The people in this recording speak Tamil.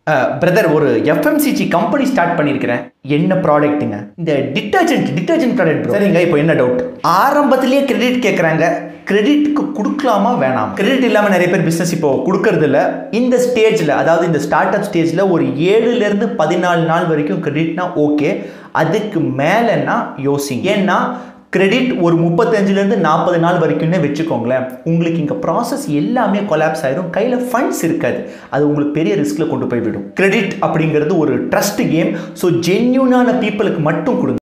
பிரதர் ஒரு எஃப்எம்சிஜி கம்பெனி ஸ்டார்ட் பண்ணியிருக்கிறேன் என்ன ப்ராடக்ட்டுங்க இந்த டிட்டர்ஜென்ட் டிட்டர்ஜென்ட் ப்ராடக்ட் சரிங்க இப்போ என்ன டவுட் ஆரம்பத்திலேயே கிரெடிட் கேட்குறாங்க கிரெடிட்க்கு கொடுக்கலாமா வேணாம் கிரெடிட் இல்லாமல் நிறைய பேர் பிஸ்னஸ் இப்போ கொடுக்கறது இல்ல இந்த ஸ்டேஜில் அதாவது இந்த ஸ்டார்ட் அப் ஸ்டேஜில் ஒரு ஏழுலேருந்து பதினாலு நாள் வரைக்கும் கிரெடிட்னா ஓகே அதுக்கு மேலேன்னா யோசிங்க ஏன்னா கிரெடிட் ஒரு முப்பத்தஞ்சுலேருந்து நாற்பது நாள் வரைக்கும்னே வச்சுக்கோங்களேன் உங்களுக்கு இங்கே ப்ராசஸ் எல்லாமே கொலாப்ஸ் ஆயிடும் கையில் ஃபண்ட்ஸ் இருக்காது அது உங்களுக்கு பெரிய ரிஸ்கில் கொண்டு போய் விடும் கிரெடிட் அப்படிங்கிறது ஒரு ட்ரஸ்ட் கேம் ஸோ ஜென்யூனான பீப்புளுக்கு மட்டும் கொடுங்க